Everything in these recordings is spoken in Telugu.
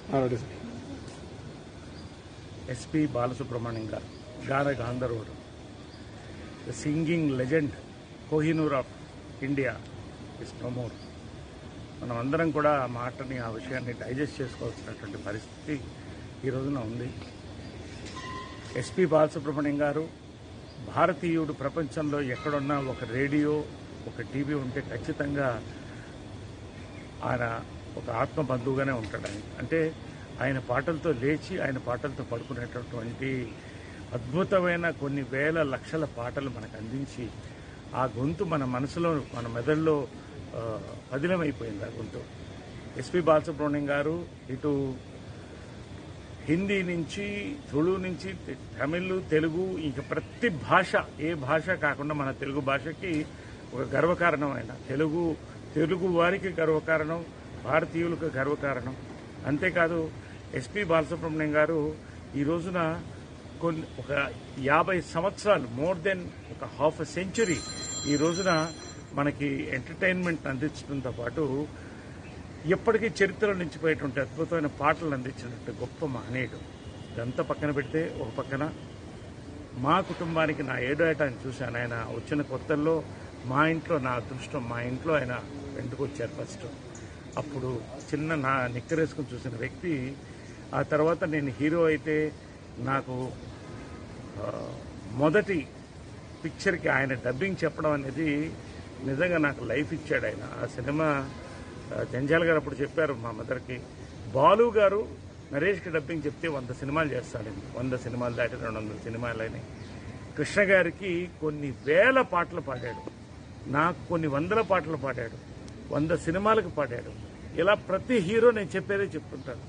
ready sir SP Balasubrahmanyam garu గాన గాంధర్వుడు the singing legend Kohinoor of India is ప్రమోర్ మనం అందరం కూడా ఆ మాటని ఆ విషయాన్ని డైజెస్ట్ చేసుకోవాల్సినటువంటి పరిస్థితి ఈ రోజున ఉంది ఎస్పి బాలసుబ్రహ్మణ్యం గారు భారతీయుడు ప్రపంచంలో ఎక్కడున్నా ఒక రేడియో ఒక టీవీ ఉంటే ఖచ్చితంగా ఆయన ఒక ఆత్మ బంధువుగానే ఉంటాడు ఆయన అంటే ఆయన పాటలతో లేచి ఆయన పాటలతో పడుకునేటటువంటి అద్భుతమైన కొన్ని వేల లక్షల పాటలు మనకు అందించి ఆ గొంతు మన మనసులో మన మెదడులో ఆ, పదిలమైపోయింది ఆ గొంతు ఎస్పి బాలసుబ్రహ్మణ్యం గారు ఇటు హిందీ నుంచి తుళు నుంచి తమిళ్ తెలుగు ఇంకా ప్రతి భాష ఏ భాష కాకుండా మన తెలుగు భాషకి ఒక గర్వకారణం ఆయన తెలుగు తెలుగు వారికి గర్వకారణం భారతీయులకు గర్వకారణం అంతేకాదు ఎస్పి బాలసుబ్రహ్మణ్యం గారు ఈ రోజున కొన్ని ఒక యాభై సంవత్సరాలు మోర్ దెన్ ఒక హాఫ్ ఎ సెంచురీ ఈ రోజున మనకి ఎంటర్టైన్మెంట్ అందించడంతో పాటు ఎప్పటికీ చరిత్రలో నిలిచిపోయేటువంటి అద్భుతమైన పాటలు అందించినటువంటి గొప్ప మహనీయుడు ఇదంతా పక్కన పెడితే ఒక పక్కన మా కుటుంబానికి నా ఏడో ఏట ఆయన చూశాను ఆయన వచ్చిన కొత్తల్లో మా ఇంట్లో నా అదృష్టం మా ఇంట్లో ఆయన వెంటకు వచ్చారు ఫస్ట్ అప్పుడు చిన్న నా నిక్కరేసుకుని చూసిన వ్యక్తి ఆ తర్వాత నేను హీరో అయితే నాకు ఆ, మొదటి పిక్చర్కి ఆయన డబ్బింగ్ చెప్పడం అనేది నిజంగా నాకు లైఫ్ ఇచ్చాడు ఆయన ఆ సినిమా ఆ, జంజాల్ గారు అప్పుడు చెప్పారు మా మదర్కి బాలు గారు నరేష్కి డబ్బింగ్ చెప్తే వంద సినిమాలు చేస్తాడండి వంద సినిమాలు దాటి రెండు వందల సినిమాలని కృష్ణ గారికి కొన్ని వేల పాటలు పాడాడు నాకు కొన్ని వందల పాటలు పాడాడు వంద సినిమాలకు పాడాడు ఇలా ప్రతి హీరో నేను చెప్పేదే చెప్తుంటాను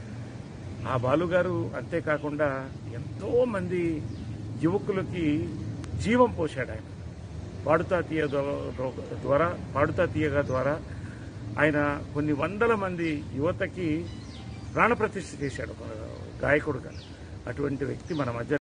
ఆ బాలుగారు అంతేకాకుండా ఎంతో మంది యువకులకి జీవం పోశాడు ఆయన పాడుతా తీయ ద్వా- ద్వారా పాడుతా తీయగా ద్వారా ఆయన కొన్ని వందల మంది యువతకి ప్రాణప్రతిష్ఠ చేశాడు ఒక గాయకుడుగా అటువంటి వ్యక్తి మన మధ్య